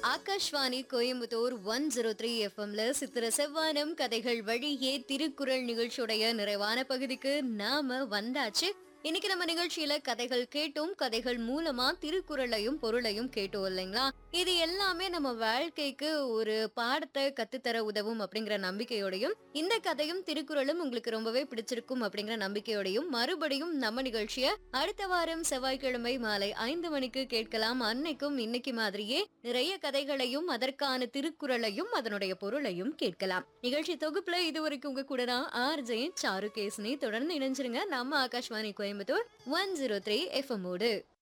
Akashvani Coimbatore one zero three எஃப்எம்ல சித்திர செவ்வானம் கதைகள் வழியே திருக்குறள் நிகழ்ச்சியுடைய நிறைவான பகுதிக்கு நாம வந்தாச்சு இன்னைக்கு நம்ம நிகழ்ச்சியில கதைகள் கேட்டோம் கதைகள் மூலமா திருக்குறளையும் பொருளையும் கேட்டோம் இல்லைங்களா இது எல்லாமே நம்ம வாழ்க்கைக்கு ஒரு பாடத்தை கத்துத்தர உதவும் அப்படிங்கிற நம்பிக்கையோடையும் இந்த கதையும் திருக்குறளும் உங்களுக்கு ரொம்பவே பிடிச்சிருக்கும் அப்படிங்கிற நம்பிக்கையோடையும் மறுபடியும் நம்ம நிகழ்ச்சிய அடுத்த வாரம் செவ்வாய்க்கிழமை மாலை ஐந்து மணிக்கு கேட்கலாம் அன்னைக்கும் இன்னைக்கு மாதிரியே நிறைய கதைகளையும் அதற்கான திருக்குறளையும் அதனுடைய பொருளையும் கேட்கலாம் நிகழ்ச்சி தொகுப்புல இது வரைக்கும் உங்க கூட நான் ஆர் ஜெயின் சாரு கேஸ்னி தொடர்ந்து இணைஞ்சிருங்க நம்ம Akashvani Coimbatore one zero three எஃப்எம்மோடு